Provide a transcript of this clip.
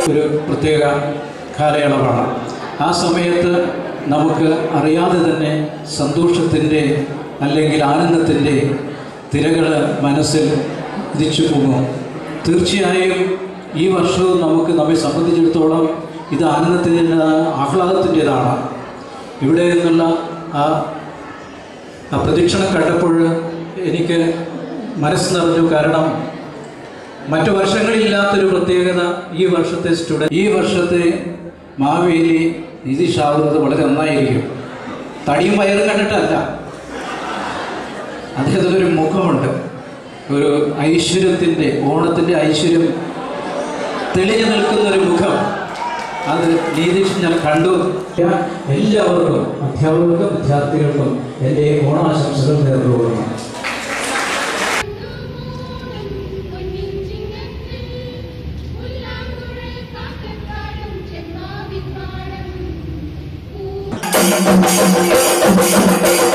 ഒരു പ്രത്യേക കാലയളവാണ് ആ സമയത്ത് നമുക്ക് അറിയാതെ തന്നെ സന്തോഷത്തിൻ്റെ അല്ലെങ്കിൽ ആനന്ദത്തിൻ്റെ തിരകൾ മനസ്സിൽ ഉദിച്ചു പോകും തീർച്ചയായും ഈ വർഷവും നമുക്ക് നമ്മെ സംബന്ധിച്ചിടത്തോളം ഇത് ആനന്ദത്തിൻ്റെതാണ് ആഹ്ലാദത്തിൻ്റെതാണ് ഇവിടെ നിന്നുള്ള ആ ആ പ്രദക്ഷിണം കണ്ടപ്പോൾ എനിക്ക് മനസ്സ് നിറഞ്ഞു കാരണം മറ്റു വർഷങ്ങളില്ലാത്തൊരു പ്രത്യേകത ഈ വർഷത്തെ സ്റ്റുഡൻറ് ഈ വർഷത്തെ മാവേലി നിതീഷാവുന്നത് വളരെ നന്നായിരിക്കും തടിയും വയറും കണ്ടിട്ടല്ല അദ്ദേഹത്തിനൊരു മുഖമുണ്ട് ഒരു ഐശ്വര്യത്തിൻ്റെ ഓണത്തിൻ്റെ ഐശ്വര്യം തെളിഞ്ഞു നിൽക്കുന്ന ഒരു മുഖം അത് നീതീഷ് ഞാൻ കണ്ടു എല്ലാവർക്കും അധ്യാപകർക്കും വിദ്യാർത്ഥികൾക്കും എൻ്റെ ഓണാശംസകൾ നേർന്നു കൊടുക്കണം Thank you.